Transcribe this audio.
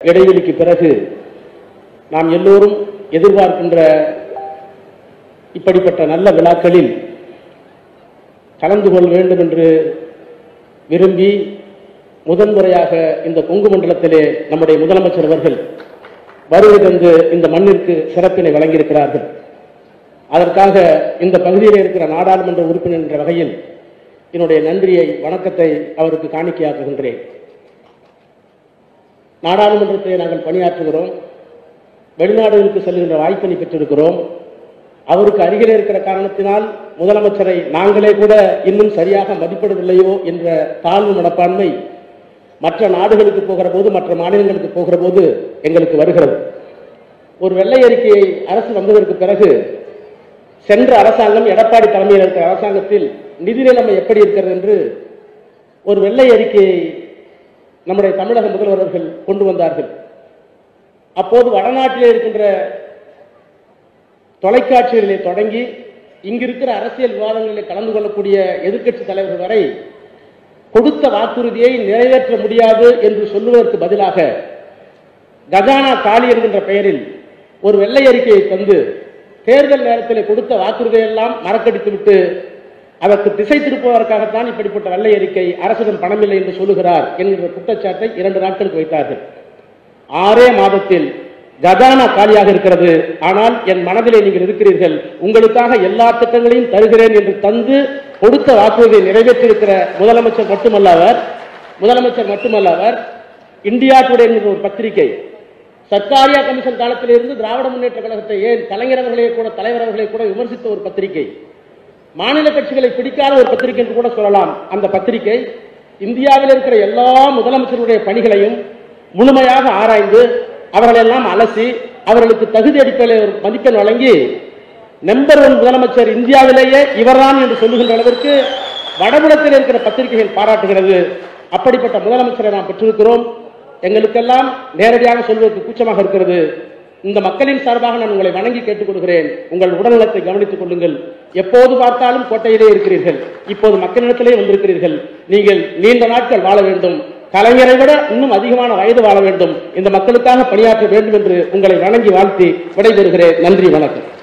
இடைவெளிக்கு பிறகு நாம் எல்லோரும் எதிர்பார்க்கின்ற இப்படிப்பட்ட நல்ல விழாக்களில் கலந்து கொள்ள வேண்டும் என்று விரும்பி முதன்முறையாக இந்த கொங்கு மண்டலத்திலே நம்முடைய முதலமைச்சர் அவர்கள் வருகை தந்து இந்த மண்ணிற்கு சிறப்பினை வழங்கியிருக்கிறார்கள் அதற்காக இந்த பகுதியில் இருக்கிற நாடாளுமன்ற உறுப்பினர் என்ற வகையில் என்னுடைய நன்றியை வணக்கத்தை அவருக்கு காணிக்கையாக்குகின்றேன் நாடாளுமன்றத்தை நாங்கள் பணியாற்றுகிறோம் வெளிநாடுகளுக்கு செல்கின்ற வாய்ப்பினை பெற்றிருக்கிறோம் அவருக்கு அருகிலே இருக்கிற காரணத்தினால் முதலமைச்சரை நாங்களே கூட இன்னும் சரியாக மதிப்பிடவில்லையோ என்ற தாழ்வு மனப்பான்மை மற்ற நாடுகளுக்கு போகிற போது மற்ற மாநிலங்களுக்கு போகிற போது எங்களுக்கு வருகிறது ஒரு வெள்ளை அறிக்கையை அரசு வந்ததற்கு பிறகு சென்ற அரசாங்கம் எடப்பாடி தலைமையில் இருக்கிற அரசாங்கத்தில் நிதி நிலைமை எப்படி இருக்கிறது என்று ஒரு வெள்ளை அறிக்கையை நம்முடைய தமிழக முதல்வர் அவர்கள் கொண்டு வந்தார்கள் அப்போது வடநாட்டிலே இருக்கின்ற தொலைக்காட்சிகளிலே தொடங்கி இங்கிருக்கிற அரசியல் விவாதங்களில் கலந்து கொள்ளக்கூடிய எதிர்க்கட்சி தலைவர்கள் வரை கொடுத்த வாக்குறுதியை நிறைவேற்ற முடியாது என்று சொல்லுவதற்கு பதிலாக கஜானா காலி என்கின்ற பெயரில் ஒரு வெள்ளை அறிக்கையை தந்து தேர்தல் நேரத்தில் கொடுத்த வாக்குறுதியெல்லாம் மறக்கடித்துவிட்டு அதற்கு திசை திருப்புவதற்காகத்தான் இப்படிப்பட்ட வெள்ளை அறிக்கை அரசிடம் பணமில்லை என்று சொல்லுகிறார் என்கிற குற்றச்சாட்டை இரண்டு நாட்களுக்கு வைத்தார்கள் ஆறே மாதத்தில் கஜானா காலியாக இருக்கிறது ஆனால் என் மனதிலே நீங்கள் இருக்கிறீர்கள் உங்களுக்காக எல்லா திட்டங்களையும் தருகிறேன் என்று தந்து கொடுத்த வாக்குறுதியை நிறைவேற்றியிருக்கிற முதலமைச்சர் மட்டுமல்ல அவர் முதலமைச்சர் மட்டுமல்ல அவர் இந்தியா டுடே என்கிற ஒரு பத்திரிகை சர்க்காரியா கமிஷன் காலத்திலிருந்து திராவிட முன்னேற்ற கழகத்தை ஏன் கலைஞர் அவர்களே கூட தலைவர் அவர்களே கூட விமர்சித்த ஒரு பத்திரிகை மாநில கட்சிகளை பிடிக்காத ஒரு பத்திரிகை என்று கூட சொல்லலாம் அந்த பத்திரிகை இந்தியாவில் இருக்கிற எல்லா முதலமைச்சருடைய பணிகளையும் முழுமையாக ஆராய்ந்து அவர்களெல்லாம் அலசி அவர்களுக்கு தகுதி அடிப்படையில் ஒரு மதிப்பெண் வழங்கி நம்பர் ஒன் முதலமைச்சர் இந்தியாவிலேயே இவர்தான் என்று சொல்லுகின்ற அளவிற்கு வடபுலத்தில் இருக்கிற பத்திரிகைகள் பாராட்டுகிறது அப்படிப்பட்ட முதலமைச்சரை நாம் பெற்றிருக்கிறோம் எங்களுக்கெல்லாம் நேரடியாக சொல்வதற்கு கூச்சமாக இருக்கிறது இந்த மக்களின் சார்பாக நான் உங்களை வணங்கி கேட்டுக்கொள்கிறேன் உங்கள் உடல்நலத்தை கவனித்துக் கொள்ளுங்கள் எப்போது பார்த்தாலும் கோட்டையிலே இருக்கிறீர்கள் இப்போது மக்களிடத்திலே வந்திருக்கிறீர்கள் நீங்கள் நீண்ட நாட்கள் வாழ வேண்டும் கலைஞரை விட இன்னும் அதிகமான வயது வாழ வேண்டும் இந்த மக்களுக்காக பணியாற்ற வேண்டும் என்று உங்களை வணங்கி வாழ்த்தி விடைபெறுகிறேன் நன்றி வணக்கம்